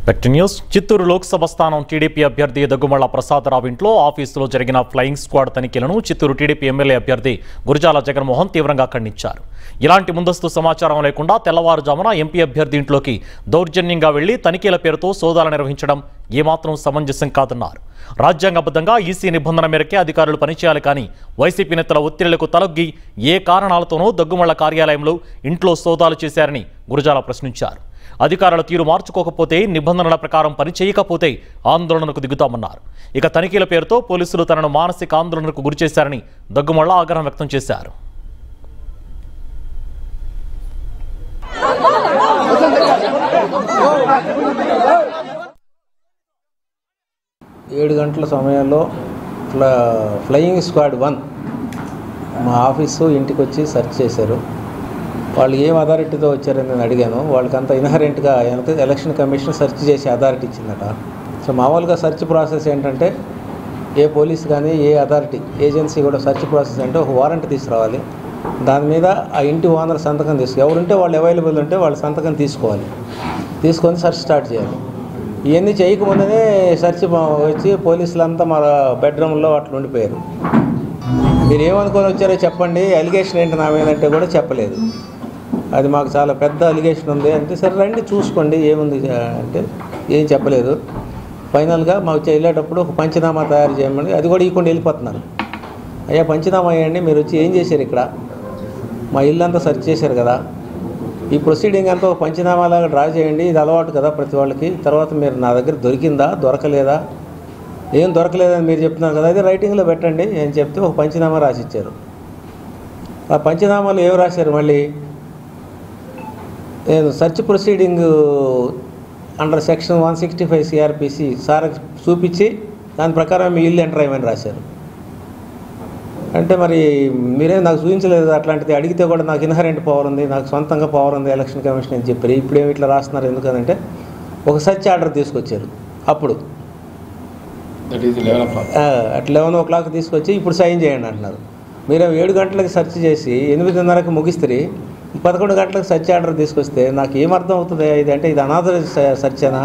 వెక్ట్ news Chittoor Lok Sabha స్థానం TDP అభ్యర్థి దగ్గుమళ్ల ప్రసాదరావు ఇంట్లో ఆఫీసులో జరిగిన ఫ్లయింగ్ స్క్వాడ్ తనిఖీలను చిత్తూరు టీడీపీ ఎమ్మెల్యే అభ్యర్థి గురజాల జగన్మోహన్ తీవ్రంగా ఖండించారు ఇలాంటి ముందస్తు సమాచారం లేకుండా తెల్లవారుజామున ఎంపీ అభ్యర్థి ఇంట్లోకి దౌర్జన్యంగా వెళ్లి తనిఖీల పేరుతో సోదాలు నిర్వహించడం ఏమాత్రం సమంజసం కాదన్నారు రాజ్యాంగబద్ధంగా ఈసీ నిబంధన మేరకే అధికారులు పనిచేయాలి కానీ వైసీపీ నేతల ఒత్తిళ్లకు తలొగ్గి ఏ కారణాలతోనో దగ్గుమళ్ల కార్యాలయంలో ఇంట్లో సోదాలు చేశారని గురజాల ప్రశ్నించారు అధికారుల తీరు మార్చుకోకపోతే నిబంధనల ప్రకారం పని చేయకపోతే ఆందోళనకు దిగుతామన్నారు ఇక తనిఖీల పేరుతో పోలీసులు తనను మానసిక ఆందోళనకు గురిచేశారని దగ్గుమళ్ళ ఆగ్రహం వ్యక్తం చేశారు ఏడు గంటల సమయంలో ఫ్ల ఫ్లయింగ్ స్క్వాడ్ వన్ మా ఆఫీసు ఇంటికి వచ్చి సెర్చ్ చేశారు వాళ్ళు ఏం అథారిటీతో వచ్చారని నేను అడిగాను వాళ్ళకంతా ఇన్హరెంట్గా ఎలక్షన్ కమిషన్ సెర్చ్ చేసి అథారిటీ ఇచ్చిందట సో మామూలుగా సెర్చ్ ప్రాసెస్ ఏంటంటే ఏ పోలీస్ కానీ ఏ అథారిటీ ఏజెన్సీ కూడా సెర్చ్ ప్రాసెస్ అంటే ఒక వారెంట్ తీసుకురావాలి దాని మీద ఆ ఇంటి ఓనర్ సంతకం తీసుకు ఎవరుంటే వాళ్ళు అవైలబుల్ ఉంటే వాళ్ళ సంతకం తీసుకోవాలి తీసుకొని సెర్చ్ స్టార్ట్ చేయాలి ఇవన్నీ చేయకముందనే సెర్చ్ మా- వచ్చి పోలీసులంతా మా బెడ్రూమ్లో అట్లా ఉండిపోయారు మీరు ఏమనుకొని వచ్చారో చెప్పండి అలిగేషన్ ఏంటి నా మీద అంటే కూడా చెప్పలేదు అది మాకు చాలా పెద్ద అలిగేషన్ ఉంది అంటే సరే రండి చూసుకోండి ఏముంది అంటే ఏం చెప్పలేదు ఫైనల్గా మాకు వెళ్ళేటప్పుడు ఒక పంచనామా తయారు చేయమని అది కూడా ఇవ్వకుండా వెళ్ళిపోతున్నారు అయ్యా పంచనామా అయ్యండి మీరు వచ్చి ఏం చేశారు ఇక్కడ మా ఇల్లు అంతా సెర్చ్ చేశారు కదా ఈ ప్రొసీడింగ్ అంతా ఒక పంచనామాలాగా డ్రా చేయండి ఇది అలవాటు కదా ప్రతి వాళ్ళకి తర్వాత మీరు నా దగ్గర దొరికిందా దొరకలేదా ఏం దొరకలేదని మీరు చెప్తున్నారు కదా అది రైటింగ్లో పెట్టండి అని చెప్తే ఒక పంచనామా రాసిచ్చారు ఆ పంచనామాలు ఏం రాశారు మళ్ళీ నేను search proceeding under section one sixty five CRPC sir చూపించి దాని ప్రకారం మీ ఇల్లు ఎంటర్ అయ్యమని రాశారు అంటే మరి మీరేం నాకు చూపించలేదు అట్లాంటిది అడిగితే కూడా నాకు ఇన్హరెంట్ పవర్ ఉంది నాకు సొంతంగా పవర్ ఉంది ఎలక్షన్ కమిషన్ అని చెప్పారు ఇప్పుడు ఏమి ఇట్లా రాస్తున్నారు ఎందుకనంటే ఒక సర్చ్ ఆర్డర్ తీసుకొచ్చారు అప్పుడు దట్ ఈస్ లెవెన్ ఓ ఆ, అట్ లెవెన్ ఓ క్లాక్ తీసుకొచ్చి ఇప్పుడు సైన్ చేయండి అంటున్నారు మీరు ఏడు గంటలకు సెర్చ్ చేసి ఎనిమిదిన్నరకు ముగిస్తే పదకొండు గంటలకు సెర్చ్ ఆర్డర్ తీసుకొస్తే నాకు ఏం అర్థం అవుతుంది ఇది అంటే ఇది అనాథరైజ్ సెర్చేనా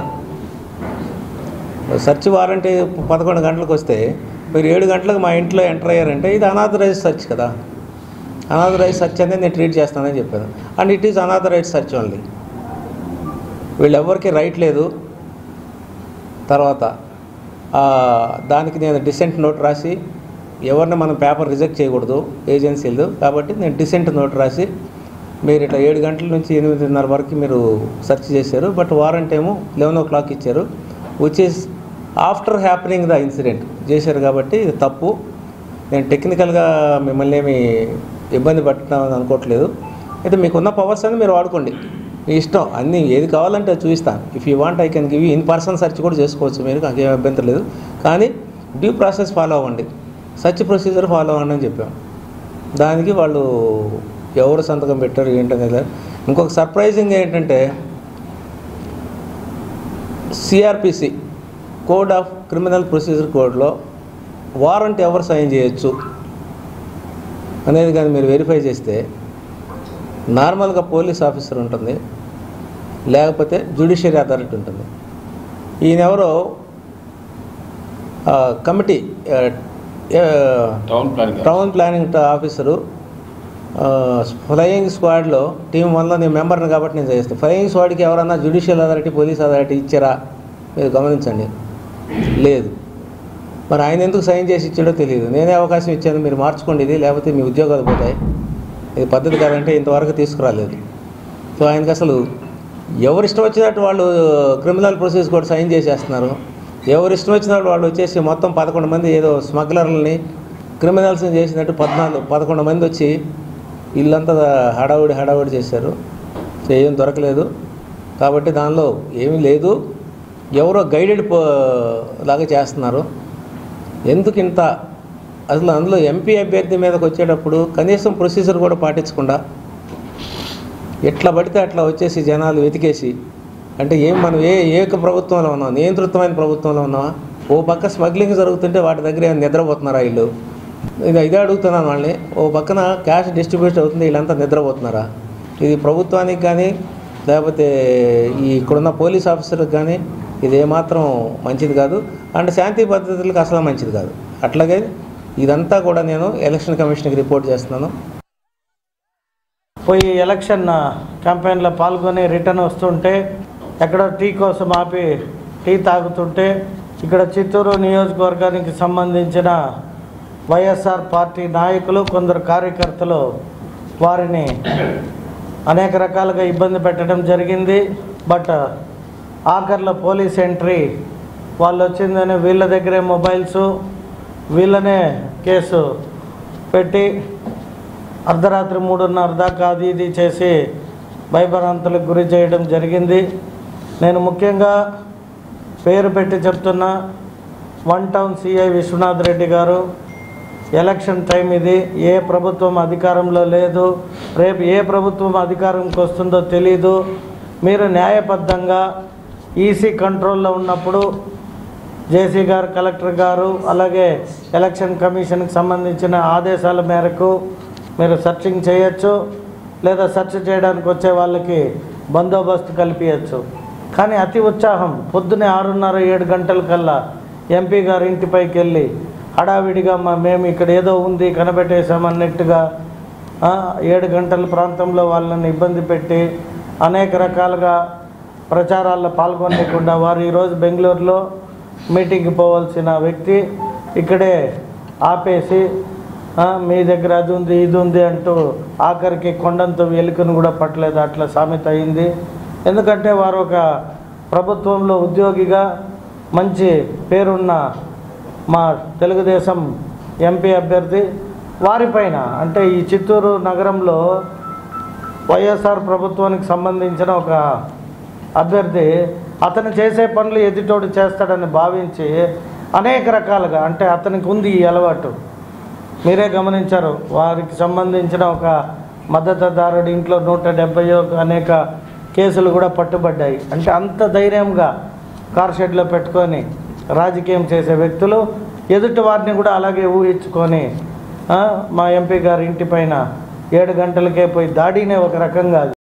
సెర్చ్ వారంటీ పదకొండు గంటలకు వస్తే మీరు ఏడు గంటలకు మా ఇంట్లో ఎంటర్ అయ్యారంటే ఇది అనాథరైజ్ సెర్చ్ కదా అనాథరైజ్ సెర్చ్ అనేది నేను ట్రీట్ చేస్తానని చెప్పాను and it is unauthorised search only వీళ్ళెవ్వరికి రైట్ లేదు తర్వాత ఆ, దానికి నేను డిసెంట్ నోట్ రాసి ఎవరిని మనం పేపర్ రిజెక్ట్ చేయకూడదు ఏజెన్సీలు కాబట్టి నేను డిసెంట్ నోట్ రాసి మీరు ఇట్లా ఏడు గంటల నుంచి ఎనిమిదిన్నర వరకు మీరు సెర్చ్ చేశారు బట్ వారంట్ ఏమో లెవెన్ ఓ క్లాక్ ఇచ్చారు which is after happening the incident చేశారు కాబట్టి ఇది తప్పు నేను టెక్నికల్గా మిమ్మల్ని ఏమి ఇబ్బంది పెట్టడం అనుకోవట్లేదు అయితే మీకున్న పవర్స్ అని మీరు వాడుకోండి మీ ఇష్టం అన్నీ ఏది కావాలంటే అది చూపిస్తాను if you want I can give in person search కూడా చేసుకోవచ్చు మీరు నాకు ఏం అభ్యంతరం లేదు కానీ డ్యూ ప్రాసెస్ ఫాలో అవ్వండి సర్చ్ ప్రొసీజర్ ఫాలో అవ్వండి అని చెప్పాం దానికి వాళ్ళు ఎవరు సంతకం పెట్టారు ఏంటనేది ఇంకొక సర్ప్రైజింగ్ ఏంటంటే CRPC code of criminal procedure కోడ్లో వారంట్ ఎవరు సైన్ చేయొచ్చు అనేది కానీ మీరు వెరిఫై చేస్తే నార్మల్గా పోలీస్ ఆఫీసర్ ఉంటుంది లేకపోతే జ్యుడిషియరీ అథారిటీ ఉంటుంది ఈయన ఎవరో ఆ, కమిటీ ఆ, ఆ, టౌన్ ప్లానింగ్ టౌన్ ప్లానింగ్ ట- ఆఫీసరు ఆ, ఫ్లయింగ్ స్క్వాడ్లో టీం వన్లో నేను మెంబర్ని కాబట్టి నేను చేస్తాను ఫ్లయింగ్ స్క్వాడ్కి ఎవరన్నా జ్యుడిషియల్ అథారిటీ పోలీస్ అథారిటీ ఇచ్చారా మీరు గమనించండి లేదు మరి ఆయన ఎందుకు సైన్ చేసి ఇచ్చాడో తెలియదు నేనే అవకాశం ఇచ్చాను మీరు మార్చుకోండి ఇది లేకపోతే మీ ఉద్యోగాలు పోతాయి ఇది పద్ధతి కాదంటే ఇంతవరకు తీసుకురాలేదు సో ఆయనకి అసలు ఎవరు ఇష్టం వచ్చినట్టు వాళ్ళు క్రిమినల్ ప్రొసీజర్ కూడా సైన్ చేసేస్తున్నారు ఎవరు ఇష్టం వచ్చినట్టు వాళ్ళు వచ్చేసి మొత్తం పదకొండు మంది ఏదో స్మగ్లర్లని క్రిమినల్స్ని చేసినట్టు పద్నాలుగు పదకొండు మంది వచ్చి ఇల్లంతా హడావుడి హడావుడి చేశారు సో ఏం దొరకలేదు కాబట్టి దానిలో ఏమీ లేదు ఎవరో గైడెడ్ లాగా చేస్తున్నారు ఎందుకు ఇంత అసలు అందులో ఎంపీ అభ్యర్థి మీదకి వచ్చేటప్పుడు కనీసం ప్రొసీజర్ కూడా పాటించకుండా ఎట్లా పడితే అట్లా వచ్చేసి జనాలు వెతికేసి అంటే ఏం మనం ఏ ఏ ప్రభుత్వంలో ఉన్నాం నియంత్రితమైన ప్రభుత్వంలో ఉన్నామా ఓ పక్క స్మగ్లింగ్ జరుగుతుంటే వాటి దగ్గర ఏమైనా నిద్రపోతున్నారా వీళ్ళు ఇది ఇదే అడుగుతున్నాను వాళ్ళని ఓ పక్కన క్యాష్ డిస్ట్రిబ్యూట్ అవుతుంది వీళ్ళంతా నిద్రపోతున్నారా ఇది ప్రభుత్వానికి కానీ లేకపోతే ఈ ఇక్కడున్న పోలీస్ ఆఫీసర్కి కానీ ఇది ఏమాత్రం మంచిది కాదు అండ్ శాంతి భద్రతలకు అసలు మంచిది కాదు అట్లాగే ఇదంతా కూడా నేను ఎలక్షన్ కమిషన్కి రిపోర్ట్ చేస్తున్నాను పోయి ఎలక్షన్ క్యాంపెయిన్లో పాల్గొని రిటర్న్ వస్తుంటే ఎక్కడో టీ కోసం ఆపి టీ తాగుతుంటే ఇక్కడ చిత్తూరు నియోజకవర్గానికి సంబంధించిన వైఎస్ఆర్ పార్టీ నాయకులు కొందరు కార్యకర్తలు వారిని అనేక రకాలుగా ఇబ్బంది పెట్టడం జరిగింది బట్ ఆఖర్లో పోలీస్ ఎంట్రీ వాళ్ళు వచ్చిందని వీళ్ళ దగ్గరే మొబైల్స్ వీళ్ళనే కేసు పెట్టి అర్ధరాత్రి మూడున్నర దాకా అది ఇది చేసి భయభ్రాంతులకు గురి చేయడం జరిగింది నేను ముఖ్యంగా పేరు పెట్టి చెప్తున్నా one town CI Vishwanath Reddy గారు ఎలక్షన్ టైం ఇది ఏ ప్రభుత్వం అధికారంలో లేదు రేపు ఏ ప్రభుత్వం అధికారంకి వస్తుందో తెలీదు మీరు న్యాయబద్ధంగా ఈసీ కంట్రోల్లో ఉన్నప్పుడు జేసీ గారు కలెక్టర్ గారు అలాగే ఎలక్షన్ కమిషన్కి సంబంధించిన ఆదేశాల మేరకు మీరు సర్చింగ్ చేయొచ్చు లేదా సెర్చ్ చేయడానికి వచ్చే వాళ్ళకి బందోబస్తు కల్పించచ్చు కానీ అతి ఉత్సాహం పొద్దునే ఆరున్నర ఏడు గంటల కల్లా ఎంపీ గారి ఇంటిపైకి వెళ్ళి హడావిడిగా మా మేము ఇక్కడ ఏదో ఉంది కనబెట్టేసామన్నట్టుగా ఆ, ఏడు గంటల ప్రాంతంలో వాళ్ళని ఇబ్బంది పెట్టి అనేక రకాలుగా ప్రచారాల్లో పాల్గొనకుండా వారు ఈరోజు బెంగళూరులో మీటింగ్కి పోవాల్సిన వ్యక్తి ఇక్కడే ఆపేసి "ఆ, మీ దగ్గర అది ఉంది ఇది ఉంది అంటూ ఆఖరికి కొండంతో ఎలుకను కూడా పట్టలేదు అట్లా సామెత అయింది ఎందుకంటే వారు ఒక ప్రభుత్వంలో ఉద్యోగిగా మంచి పేరున్న మా తెలుగుదేశం ఎంపీ అభ్యర్థి వారిపైన అంటే ఈ చిత్తూరు నగరంలో వైఎస్ఆర్ ప్రభుత్వానికి సంబంధించిన ఒక అభ్యర్థి అతను చేసే పనులు ఎదుటోడు చేస్తాడని భావించి అనేక రకాలుగా అంటే అతనికి ఉంది ఈ అలవాటు మీరే గమనించారు వారికి సంబంధించిన ఒక మద్దతుదారుడి ఇంట్లో నూట డెబ్బై అనేక కేసులు కూడా పట్టుబడ్డాయి అంటే అంత ధైర్యంగా కార్ షెడ్లో పెట్టుకొని రాజకీయం చేసే వ్యక్తులు ఎదుటి వారిని కూడా అలాగే ఊహించుకొని ఆ, మా ఎంపీ గారి ఇంటి పైన ఏడు గంటలకే పోయి దాడినే ఒక రకంగా